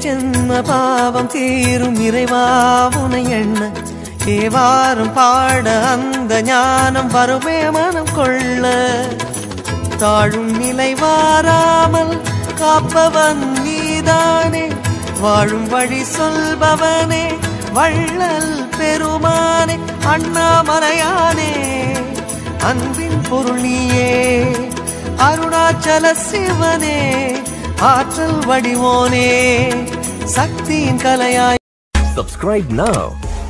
ஜென்ம பாவம் தீரும் இறைவாவுனை எண்ண தேவாரம் பாட அந்த ஞானம் வருமே மனம் கொள்ள தாழும் நிலை வாராமல் காப்பவன் நீதானே வாழும் வழி சொல்பவனே வள்ளல் பெருமானே அண்ணாமலையானே அன்பின் பொருள் நீயே அருணாச்சல சிவனே ஆற்றல் வடிவோனே சக்தியின் கலையாய் Subscribe now